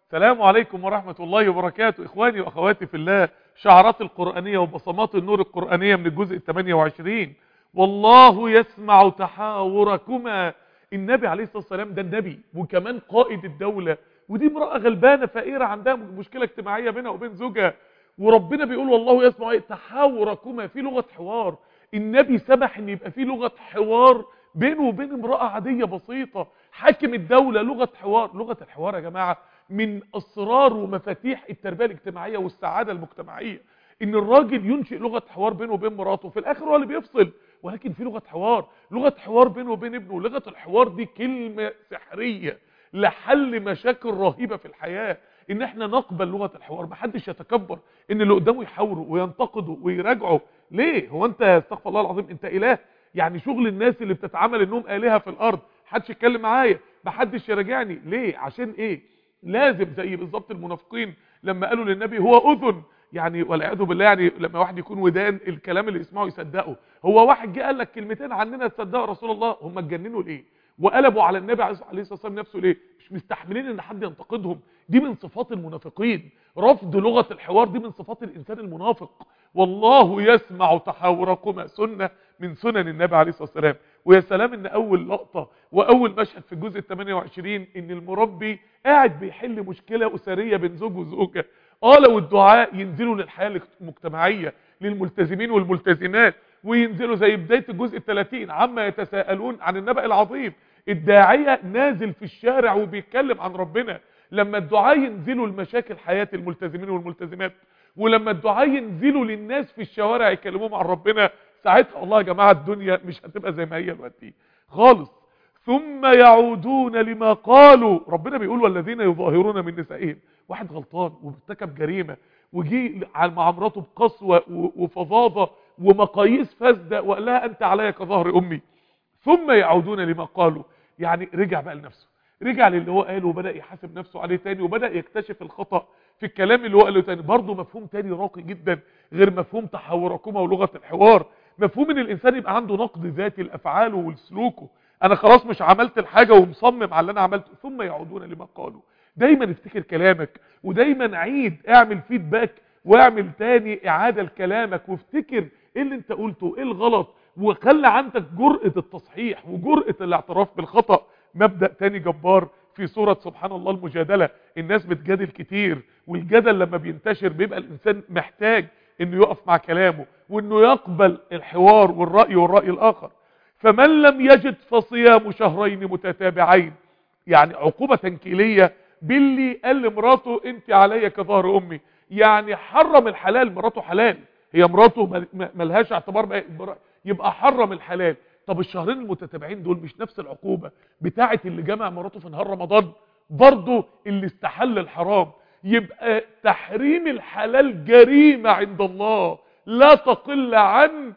السلام عليكم ورحمة الله وبركاته إخواني وأخواتي في الله شعارات القرآنية وبصمات النور القرآنية من الجزء ال 28 والله يسمع تحاوركما النبي عليه الصلاة والسلام ده النبي وكمان قائد الدولة ودي امرأة غلبانة فقيرة عندها مشكلة اجتماعية بينها وبين زوجها وربنا بيقول والله يسمع ايه تحاوركما في لغة حوار النبي سمح ان يبقى في لغة حوار بينه وبين امرأة عادية بسيطة حاكم الدولة لغة حوار لغة الحوار يا جماعة من اسرار ومفاتيح التربية الاجتماعية والسعادة المجتمعية ان الراجل ينشئ لغة حوار بينه وبين مراته في الاخر هو اللي بيفصل ولكن في لغة حوار لغة حوار بينه وبين ابنه لغة الحوار دي كلمة سحرية لحل مشاكل رهيبة في الحياة ان احنا نقبل لغة الحوار محدش يتكبر ان اللي قدامه يحاوره وينتقده ويراجعه ليه هو انت استغفر الله العظيم انت اله يعني شغل الناس اللي بتتعامل انهم الهه في الارض محدش يتكلم معايا محدش يراجعني ليه عشان ايه لازم زي بالظبط المنافقين لما قالوا للنبي هو اذن يعني والعياذ بالله يعني لما واحد يكون ودان الكلام اللي يسمعه يصدقه هو واحد جه قال لك كلمتين عننا تصدقوا رسول الله هم اتجننوا ليه وقلبوا على النبي عليه الصلاه والسلام نفسه ليه مش مستحملين ان حد ينتقدهم دي من صفات المنافقين رفض لغه الحوار دي من صفات الانسان المنافق والله يسمع تحاوركما سنه من سنن النبي عليه الصلاه والسلام ويا سلام ان اول لقطه واول مشهد في الجزء ال 28 ان المربي قاعد بيحل مشكله اسريه بين زوج وزوجه اه لو الدعاء ينزلوا للحياه المجتمعيه للملتزمين والملتزمات وينزلوا زي بدايه الجزء ال 30 عما يتساءلون عن النبأ العظيم الداعيه نازل في الشارع وبيتكلم عن ربنا لما الدعاء ينزلوا لمشاكل حياه الملتزمين والملتزمات ولما الدعاء ينزلوا للناس في الشوارع يكلموهم عن ربنا ساعتها الله يا جماعه الدنيا مش هتبقى زي ما هي دلوقتي خالص ثم يعودون لما قالوا ربنا بيقول والذين يظاهرون من نسائهم واحد غلطان وارتكب جريمه وجي مع مراته بقسوه وفظاظه ومقاييس فاسده وقال لها انت عليا كظهر امي ثم يعودون لما قالوا يعني رجع بقى لنفسه رجع للي هو قاله وبدا يحاسب نفسه عليه تاني وبدا يكتشف الخطا في الكلام اللي هو قاله تاني برضه مفهوم تاني راقي جدا غير مفهوم تحاوركما ولغه الحوار مفهوم ان الانسان يبقى عنده نقد ذاتي لافعاله ولسلوكه انا خلاص مش عملت الحاجه ومصمم على اللي انا عملته ثم يعودون لما قالوا دايما افتكر كلامك ودايما عيد اعمل فيدباك واعمل تاني اعاده لكلامك وافتكر ايه اللي انت قلته ايه الغلط وخلي عندك جرأة التصحيح وجرأة الاعتراف بالخطأ مبدأ تاني جبار في سورة سبحان الله المجادلة الناس بتجادل كتير والجدل لما بينتشر بيبقى الانسان محتاج انه يقف مع كلامه وانه يقبل الحوار والرأي والرأي الاخر فمن لم يجد فصيام شهرين متتابعين يعني عقوبة تنكيلية باللي قال لمراته انت عليا كظهر امي يعني حرم الحلال مراته حلال هي مراته ملهاش اعتبار بقى يبقى حرم الحلال طب الشهرين المتتابعين دول مش نفس العقوبة بتاعة اللي جمع مراته في نهار رمضان برضه اللي استحل الحرام يبقى تحريم الحلال جريمة عند الله لا تقل عن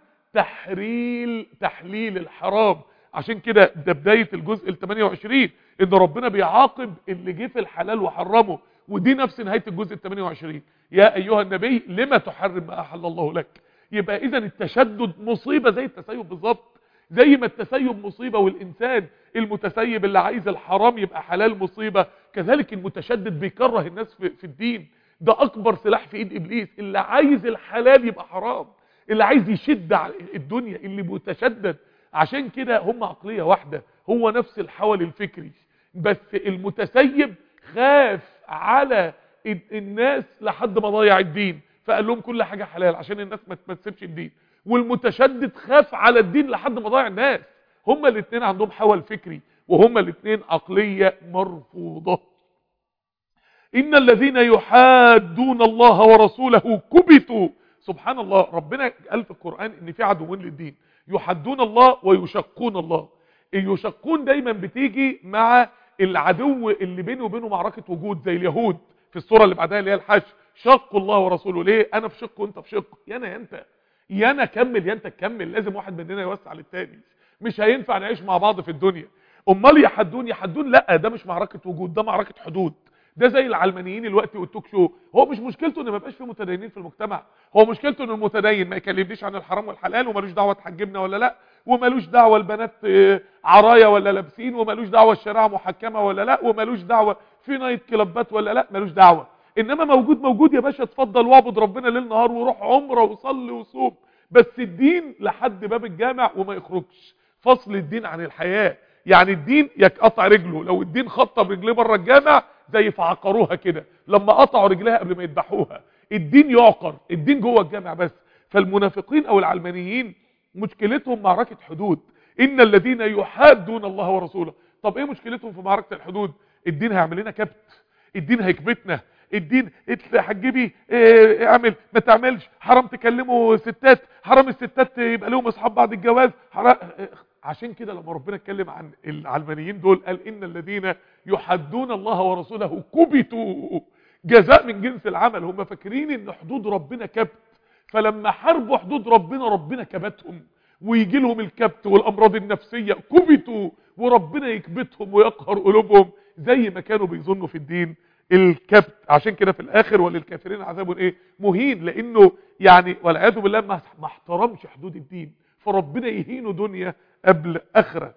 تحريل تحليل الحرام عشان كده ده بداية الجزء ال 28 ان ربنا بيعاقب اللي جه في الحلال وحرمه ودي نفس نهاية الجزء ال 28 يا ايها النبي لما تحرم ما احل الله لك يبقى اذا التشدد مصيبة زي التسيب بالظبط زي ما التسيب مصيبة والانسان المتسيب اللي عايز الحرام يبقى حلال مصيبة كذلك المتشدد بيكره الناس في, في الدين ده اكبر سلاح في ايد ابليس اللي عايز الحلال يبقى حرام اللي عايز يشد على الدنيا اللي متشدد عشان كده هم عقلية واحدة هو نفس الحول الفكري بس المتسيب خاف على الناس لحد ما ضيع الدين فقال لهم كل حاجة حلال عشان الناس ما تسيبش الدين والمتشدد خاف على الدين لحد ما ضيع الناس هما الاثنين عندهم حول فكري وهما الاثنين عقلية مرفوضة إن الذين يحادون الله ورسوله كبتوا سبحان الله ربنا قال في القرآن ان في عدوين للدين يحدون الله ويشقون الله يشقون دايما بتيجي مع العدو اللي بينه وبينه معركة وجود زي اليهود في الصورة اللي بعدها اللي هي الحشر شقوا الله ورسوله ليه انا في شق وانت في شق يا انا يا انت يا انا كمل يا انت تكمل لازم واحد مننا يوسع للتاني مش هينفع نعيش مع بعض في الدنيا امال يحدون يحدون لا ده مش معركة وجود ده معركة حدود ده زي العلمانيين الوقت والتوك شو هو مش مشكلته ان ما يبقاش في متدينين في المجتمع هو مشكلته ان المتدين ما يكلمنيش عن الحرام والحلال ومالوش دعوه تحجبنا ولا لا وملوش دعوه البنات آه، عرايا ولا لابسين وملوش دعوه الشريعه محكمه ولا لا وملوش دعوه في نايت كلابات ولا لا ملوش دعوه انما موجود موجود يا باشا اتفضل واعبد ربنا ليل نهار وروح عمره وصلي وصوم بس الدين لحد باب الجامع وما يخرجش فصل الدين عن الحياه يعني الدين يقطع رجله لو الدين خطب رجليه بره الجامع زي فعقروها كده لما قطعوا رجليها قبل ما يذبحوها الدين يعقر الدين جوه الجامع بس فالمنافقين او العلمانيين مشكلتهم معركة حدود ان الذين يحادون الله ورسوله طب ايه مشكلتهم في معركة الحدود الدين هيعمل لنا كبت الدين هيكبتنا الدين هتجيبي ايه اعمل ما تعملش حرام تكلموا ستات حرام الستات يبقى لهم اصحاب بعد الجواز حرام عشان كده لما ربنا اتكلم عن العلمانيين دول قال ان الذين يحدون الله ورسوله كبتوا جزاء من جنس العمل هم فاكرين ان حدود ربنا كبت فلما حاربوا حدود ربنا ربنا كبتهم ويجي لهم الكبت والامراض النفسيه كبتوا وربنا يكبتهم ويقهر قلوبهم زي ما كانوا بيظنوا في الدين الكبت عشان كده في الاخر وللكافرين عذاب ايه مهين لانه يعني والعياذ بالله ما ما احترمش حدود الدين فربنا يهينه دنيا قبل اخره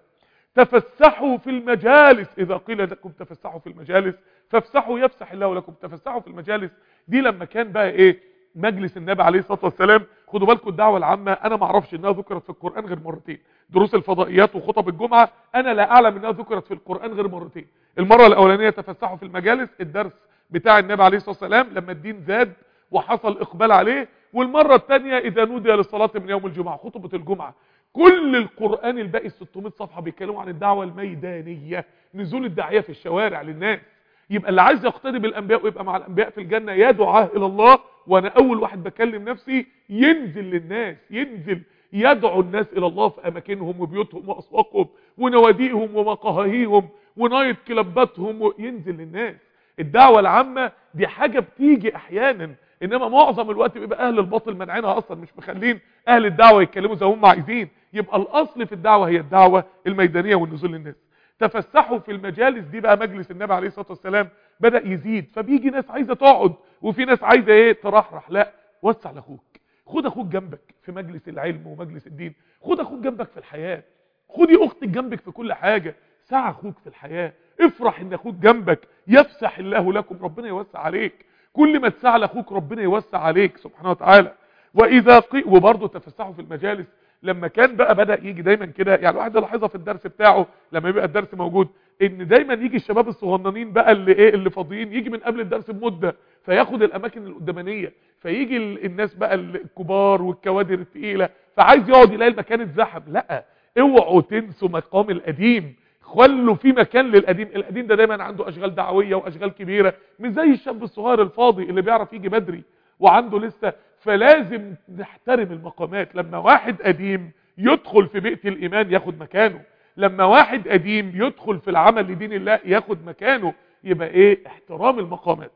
تفسحوا في المجالس اذا قيل لكم تفسحوا في المجالس فافسحوا يفسح الله لكم تفسحوا في المجالس دي لما كان بقى ايه مجلس النبي عليه الصلاه والسلام خدوا بالكم الدعوه العامه انا ما اعرفش انها ذكرت في القران غير مرتين دروس الفضائيات وخطب الجمعه انا لا اعلم انها ذكرت في القران غير مرتين المره الاولانيه تفسحوا في المجالس الدرس بتاع النبي عليه الصلاه والسلام لما الدين زاد وحصل اقبال عليه والمره الثانيه اذا نودي للصلاه من يوم الجمعه خطبه الجمعه كل القرآن الباقي 600 صفحة بيتكلموا عن الدعوة الميدانية نزول الداعية في الشوارع للناس يبقى اللي عايز يقتدي بالانبياء ويبقى مع الانبياء في الجنة يا دعاه الى الله وانا اول واحد بكلم نفسي ينزل للناس ينزل يدعو الناس الى الله في اماكنهم وبيوتهم واسواقهم ونواديهم ومقاهيهم ونايت كلاباتهم ينزل للناس الدعوة العامة دي حاجة بتيجي احيانا انما معظم الوقت بيبقى اهل الباطل منعينها اصلا مش مخلين اهل الدعوه يتكلموا زي هم عايزين يبقى الاصل في الدعوه هي الدعوه الميدانيه والنزول للناس تفسحوا في المجالس دي بقى مجلس النبي عليه الصلاه والسلام بدا يزيد فبيجي ناس عايزه تقعد وفي ناس عايزه ايه ترحرح لا وسع لاخوك خد اخوك جنبك في مجلس العلم ومجلس الدين خد اخوك جنبك في الحياه خدي اختك جنبك في كل حاجه ساعة اخوك في الحياه افرح ان اخوك جنبك يفسح الله لكم ربنا يوسع عليك كل ما تسعى لاخوك ربنا يوسع عليك سبحانه وتعالى واذا قي وبرضه تفسحوا في المجالس لما كان بقى بدا يجي دايما كده يعني الواحد لاحظها في الدرس بتاعه لما يبقى الدرس موجود ان دايما يجي الشباب الصغننين بقى اللي ايه اللي فاضيين يجي من قبل الدرس بمده فياخد الاماكن القدامانيه فيجي الناس بقى الكبار والكوادر الثقيله فعايز يقعد يلاقي المكان اتزحم لا اوعوا تنسوا مقام القديم خلوا في مكان للقديم القديم ده دايما عنده اشغال دعويه واشغال كبيره مش زي الشاب الصغير الفاضي اللي بيعرف يجي بدري وعنده لسه فلازم نحترم المقامات لما واحد قديم يدخل في بيئه الايمان ياخد مكانه لما واحد قديم يدخل في العمل لدين الله ياخد مكانه يبقى ايه احترام المقامات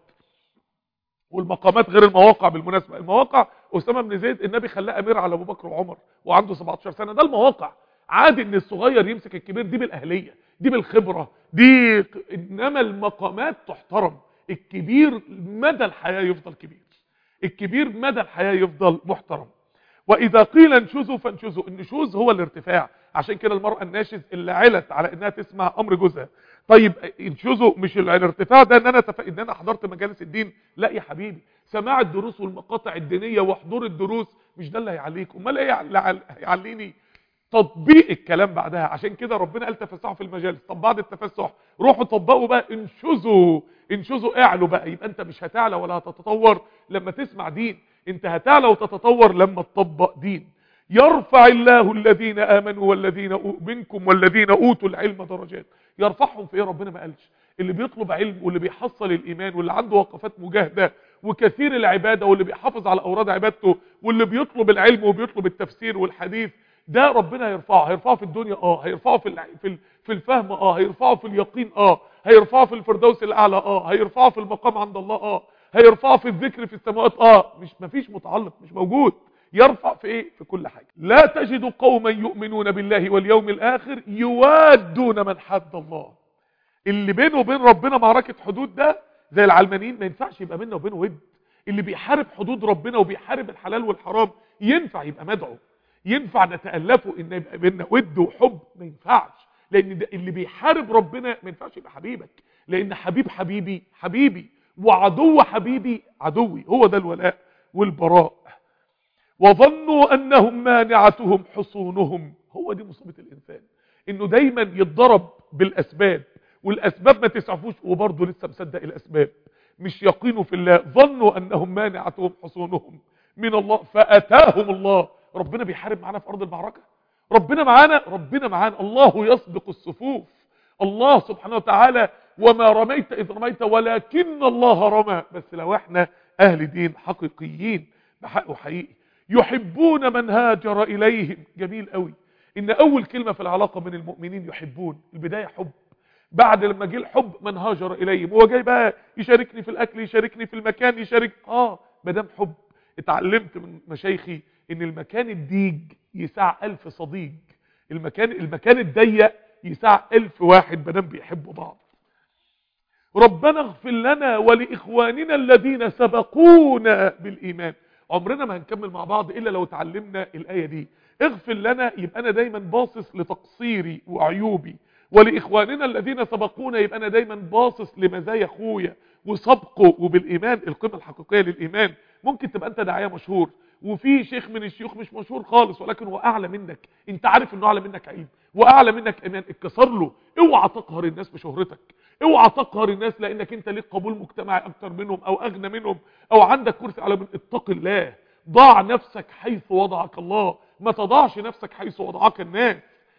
والمقامات غير المواقع بالمناسبه المواقع اسامه بن زيد النبي خلاه امير على ابو بكر وعمر وعنده 17 سنه ده المواقع عادي ان الصغير يمسك الكبير دي بالاهليه دي بالخبره دي انما المقامات تحترم الكبير مدى الحياه يفضل كبير الكبير مدى الحياه يفضل محترم واذا قيل انشزوا فانشزوا النشوز هو الارتفاع عشان كده المراه الناشز اللي علت على انها تسمع امر جوزها طيب انشزوا مش الارتفاع ده ان انا تف... ان انا حضرت مجالس الدين لا يا حبيبي سماع الدروس والمقاطع الدينيه وحضور الدروس مش ده اللي هيعليك امال ايه اللي هيعليني تطبيق الكلام بعدها عشان كده ربنا قال تفسحوا في المجالس طب بعد التفسح روحوا طبقوا بقى انشزوا انشزوا اعلوا بقى يبقى انت مش هتعلى ولا هتتطور لما تسمع دين انت هتعلى وتتطور لما تطبق دين يرفع الله الذين امنوا والذين منكم والذين اوتوا العلم درجات يرفعهم في ايه ربنا ما قالش اللي بيطلب علم واللي بيحصل الايمان واللي عنده وقفات مجاهده وكثير العباده واللي بيحافظ على اوراد عبادته واللي بيطلب العلم وبيطلب التفسير والحديث ده ربنا هيرفعه هيرفعه في الدنيا اه هيرفعه في في في الفهم اه هيرفعه في اليقين اه هيرفعه في الفردوس الاعلى اه هيرفعه في المقام عند الله اه هيرفعه في الذكر في السماوات اه مش مفيش متعلق مش موجود يرفع في ايه في كل حاجه لا تجد قوما يؤمنون بالله واليوم الاخر يوادون من حد الله اللي بينه وبين ربنا معركه حدود ده زي العلمانيين ما ينفعش يبقى بينه وبينه ود اللي بيحارب حدود ربنا وبيحارب الحلال والحرام ينفع يبقى مدعو ينفع نتالفه ان يبقى بيننا ود وحب ما ينفعش لان ده اللي بيحارب ربنا ما ينفعش يبقى حبيبك لان حبيب حبيبي حبيبي وعدو حبيبي عدوي هو ده الولاء والبراء وظنوا انهم مانعتهم حصونهم هو دي مصيبه الانسان انه دايما يتضرب بالاسباب والاسباب ما تسعفوش وبرضه لسه مصدق الاسباب مش يقينوا في الله ظنوا انهم مانعتهم حصونهم من الله فاتاهم الله ربنا بيحارب معانا في ارض المعركه ربنا معانا ربنا معانا الله يسبق الصفوف الله سبحانه وتعالى وما رميت اذ رميت ولكن الله رمى بس لو احنا اهل دين حقيقيين بحقه حقيقي يحبون من هاجر اليهم جميل قوي ان اول كلمه في العلاقه بين المؤمنين يحبون البدايه حب بعد لما جه الحب من هاجر اليهم هو جاي بقى يشاركني في الاكل يشاركني في المكان يشارك اه ما دام حب اتعلمت من مشايخي ان المكان الضيق يسع ألف صديق المكان المكان الضيق يسع ألف واحد ما دام بيحبوا بعض ربنا اغفر لنا ولاخواننا الذين سبقونا بالايمان عمرنا ما هنكمل مع بعض الا لو اتعلمنا الايه دي اغفر لنا يبقى انا دايما باصص لتقصيري وعيوبي ولاخواننا الذين سبقونا يبقى انا دايما باصص لمزايا اخويا وسبقه وبالايمان القيمه الحقيقيه للايمان ممكن تبقى انت داعيه مشهور وفي شيخ من الشيوخ مش مشهور خالص ولكن هو اعلى منك انت عارف انه اعلى منك علم واعلى منك ايمان اتكسر له اوعى تقهر الناس بشهرتك اوعى تقهر الناس لانك انت ليك قبول مجتمعي اكتر منهم او اغنى منهم او عندك كرسي على من اتق الله ضع نفسك حيث وضعك الله ما تضعش نفسك حيث وضعك الناس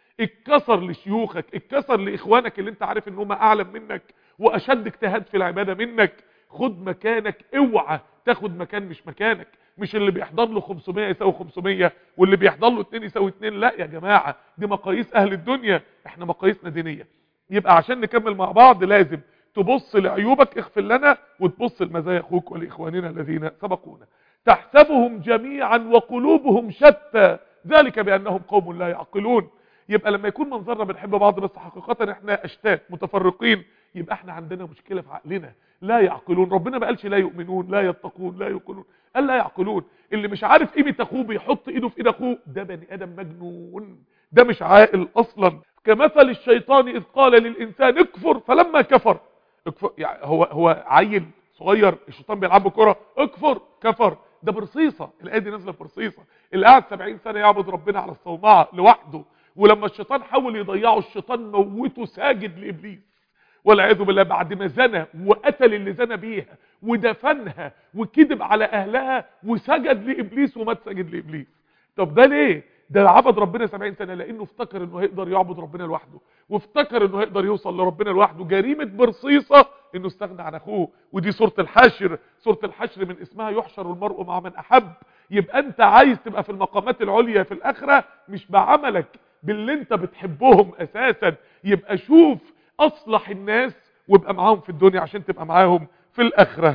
اتكسر لشيوخك اتكسر لاخوانك اللي انت عارف ان هم اعلم منك واشد اجتهاد في العباده منك خد مكانك اوعى تاخد مكان مش مكانك مش اللي بيحضر له 500 يساوي 500 واللي بيحضر له 2 يساوي 2 لا يا جماعه دي مقاييس اهل الدنيا احنا مقاييسنا دينيه يبقى عشان نكمل مع بعض لازم تبص لعيوبك اغفر لنا وتبص لمزايا اخوك ولاخواننا الذين سبقونا تحسبهم جميعا وقلوبهم شتى ذلك بانهم قوم لا يعقلون يبقى لما يكون منظرنا بنحب بعض بس حقيقه احنا اشتات متفرقين يبقى احنا عندنا مشكله في عقلنا لا يعقلون ربنا ما قالش لا يؤمنون لا يتقون لا يقولون قال لا يعقلون اللي مش عارف قيمه اخوه بيحط ايده في ايد اخوه ده بني ادم مجنون ده مش عاقل اصلا كمثل الشيطان اذ قال للانسان اكفر فلما كفر اكفر يعني هو هو عيل صغير الشيطان بيلعب كره اكفر كفر ده برصيصه الايه دي نازله برصيصه اللي قعد 70 سنه يعبد ربنا على الصومعه لوحده ولما الشيطان حاول يضيعه الشيطان موته ساجد لابليس والعياذ بالله بعد ما زنى وقتل اللي زنى بيها ودفنها وكذب على اهلها وسجد لابليس ومات ساجد لابليس طب ده ليه ده عبد ربنا 70 سنه لانه افتكر انه هيقدر يعبد ربنا لوحده وافتكر انه هيقدر يوصل لربنا لوحده جريمه برصيصه انه استغنى عن اخوه ودي سوره الحشر سوره الحشر من اسمها يحشر المرء مع من احب يبقى انت عايز تبقى في المقامات العليا في الاخره مش بعملك باللي انت بتحبهم اساسا يبقى شوف اصلح الناس وابقى معاهم في الدنيا عشان تبقى معاهم في الاخره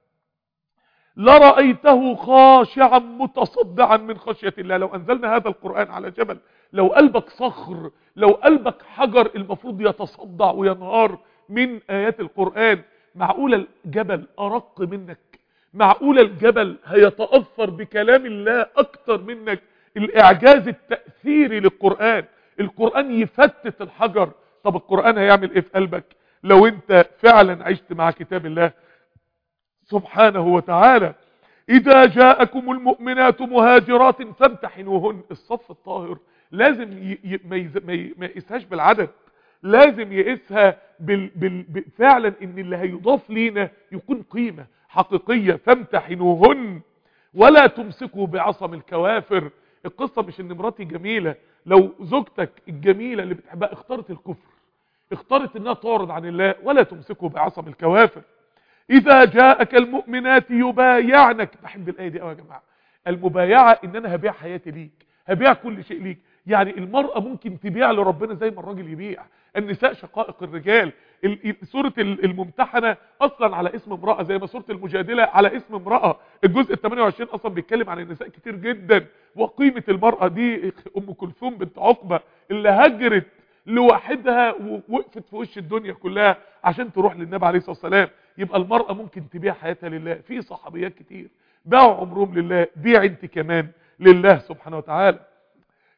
لرأيته خاشعا متصدعا من خشية الله لو أنزلنا هذا القرآن على جبل لو قلبك صخر لو قلبك حجر المفروض يتصدع وينهار من آيات القرآن معقولة الجبل أرق منك معقولة الجبل هيتأثر بكلام الله أكتر منك الإعجاز التأثيري للقرآن القرآن يفتت الحجر طب القرآن هيعمل إيه في قلبك لو أنت فعلا عشت مع كتاب الله سبحانه وتعالى إذا جاءكم المؤمنات مهاجرات فامتحنوهن الصف الطاهر لازم ي... ي... ما, يز... ما, ي... ما يقيسهاش بالعدد لازم يقيسها بال... بال... ب... فعلا ان اللي هيضاف لينا يكون قيمة حقيقية فامتحنوهن ولا تمسكوا بعصم الكوافر القصة مش ان مراتي جميلة لو زوجتك الجميلة اللي بتحبها اختارت الكفر اختارت انها تعرض عن الله ولا تمسكوا بعصم الكوافر اذا جاءك المؤمنات يبايعنك بحب الايه دي قوي يا جماعه المبايعه ان انا هبيع حياتي ليك هبيع كل شيء ليك يعني المراه ممكن تبيع لربنا زي ما الراجل يبيع النساء شقائق الرجال سوره الممتحنه اصلا على اسم امراه زي ما سوره المجادله على اسم امراه الجزء ال 28 اصلا بيتكلم عن النساء كتير جدا وقيمه المراه دي ام كلثوم بنت عقبه اللي هجرت لوحدها ووقفت في وش الدنيا كلها عشان تروح للنبي عليه الصلاه والسلام يبقى المرأة ممكن تبيع حياتها لله في صحابيات كتير باعوا عمرهم لله بيع انت كمان لله سبحانه وتعالى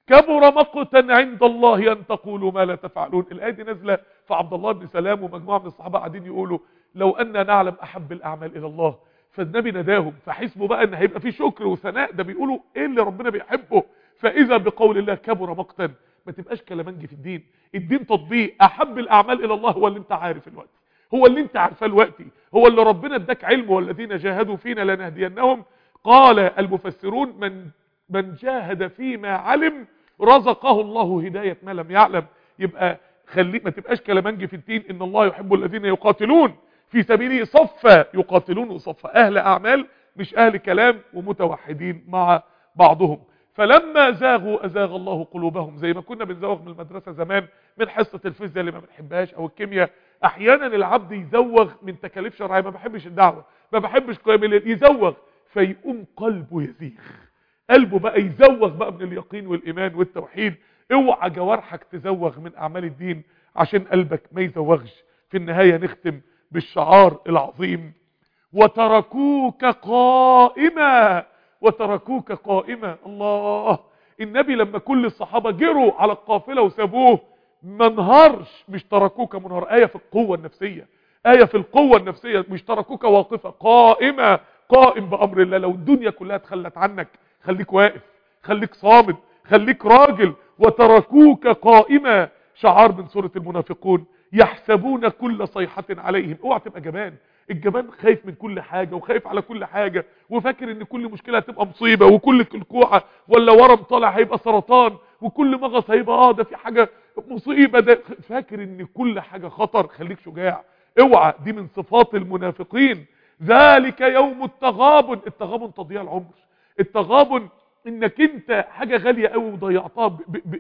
كبر مقتا عند الله ان تقولوا ما لا تفعلون الايه دي نازله فعبد الله بن سلام ومجموعه من الصحابه قاعدين يقولوا لو أننا نعلم أحب الأعمال إلى الله فالنبي نداهم فحسبوا بقى ان هيبقى في شكر وثناء ده بيقولوا ايه اللي ربنا بيحبه فاذا بقول الله كبر مقتا ما تبقاش كلامنجي في الدين الدين تطبيق احب الاعمال الى الله هو اللي انت عارف الوقت هو اللي انت عارفاه الوقت هو اللي ربنا اداك علم والذين جاهدوا فينا لنهدينهم قال المفسرون من من جاهد فيما علم رزقه الله هدايه ما لم يعلم يبقى خليك ما تبقاش كلامنجي في الدين ان الله يحب الذين يقاتلون في سبيله صفا يقاتلون صفا اهل اعمال مش اهل كلام ومتوحدين مع بعضهم فلما زاغوا ازاغ الله قلوبهم زي ما كنا بنزوغ من المدرسه زمان من حصه الفيزياء اللي ما بنحبهاش او الكيمياء احيانا العبد يزوغ من تكاليف شرعيه ما بحبش الدعوه ما بحبش قيام الليل يزوغ فيقوم قلبه يزيغ قلبه بقى يزوغ بقى من اليقين والايمان والتوحيد اوعى جوارحك تزوغ من اعمال الدين عشان قلبك ما يزوغش في النهايه نختم بالشعار العظيم وتركوك قائما وتركوك قائما الله النبي لما كل الصحابة جروا على القافلة وسابوه ما انهارش مش تركوك منهار آية في القوة النفسية آية في القوة النفسية مش تركوك واقفة قائمة قائم بأمر الله لو الدنيا كلها تخلت عنك خليك واقف خليك صامد خليك راجل وتركوك قائمة شعار من سورة المنافقون يحسبون كل صيحة عليهم اوعى تبقى جبان الجبان خايف من كل حاجة وخايف على كل حاجة وفاكر ان كل مشكلة هتبقى مصيبة وكل كلكوعة ولا ورم طالع هيبقى سرطان وكل مغص هيبقى اه ده في حاجة مصيبة ده فاكر ان كل حاجة خطر خليك شجاع اوعى دي من صفات المنافقين ذلك يوم التغابن التغابن تضييع العمر التغابن انك انت حاجة غالية قوي وضيعتها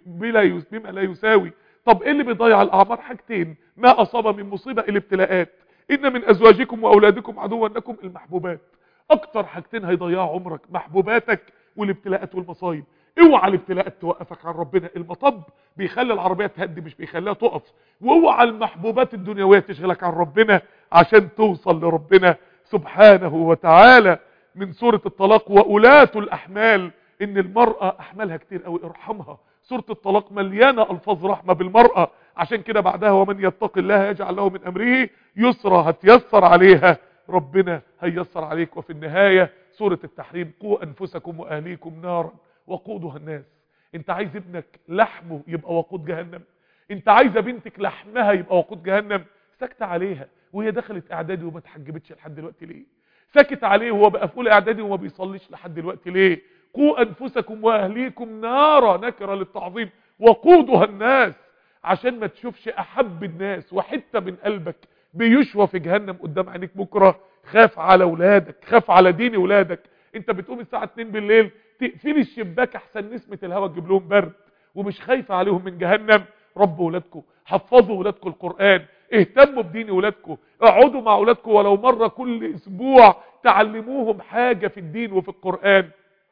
بلا بما لا يساوي طب ايه اللي بيضيع الاعمار حاجتين ما اصاب من مصيبة الابتلاءات ان من ازواجكم واولادكم عدوا لكم المحبوبات اكتر حاجتين هيضيعوا عمرك محبوباتك والابتلاءات والمصايب اوعى الابتلاءات توقفك عن ربنا المطب بيخلي العربية تهدي مش بيخليها تقف واوعى المحبوبات الدنيوية تشغلك عن ربنا عشان توصل لربنا سبحانه وتعالى من سورة الطلاق وأولات الأحمال ان المرأة احمالها كتير قوي ارحمها سورة الطلاق مليانة الفاظ رحمة بالمرأة عشان كده بعدها ومن يتق الله يجعل له من امره يسرى هتيسر عليها ربنا هيسر عليك وفي النهاية سورة التحريم قوا انفسكم واهليكم نارا وقودها الناس انت عايز ابنك لحمه يبقى وقود جهنم انت عايزه بنتك لحمها يبقى وقود جهنم سكت عليها وهي دخلت اعدادي وما اتحجبتش لحد دلوقتي ليه سكت عليه وهو بقى في اولى اعدادي وما بيصليش لحد دلوقتي ليه قوا انفسكم واهليكم نارا نكره للتعظيم وقودها الناس عشان ما تشوفش احب الناس وحته من قلبك بيشوى في جهنم قدام عينيك بكره خاف على اولادك خاف على دين اولادك انت بتقوم الساعه 2 بالليل تقفلي الشباك احسن نسمه الهواء تجيب لهم برد ومش خايفه عليهم من جهنم ربوا اولادكم حفظوا اولادكم القران اهتموا بدين اولادكم اقعدوا مع اولادكم ولو مره كل اسبوع تعلموهم حاجه في الدين وفي القران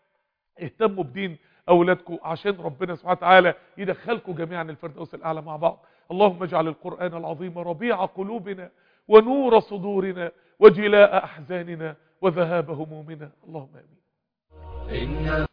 اهتموا بدين اولادكم عشان ربنا سبحانه وتعالى يدخلكم جميعا الفردوس الاعلى مع بعض اللهم اجعل القران العظيم ربيع قلوبنا ونور صدورنا وجلاء احزاننا وذهاب همومنا اللهم امين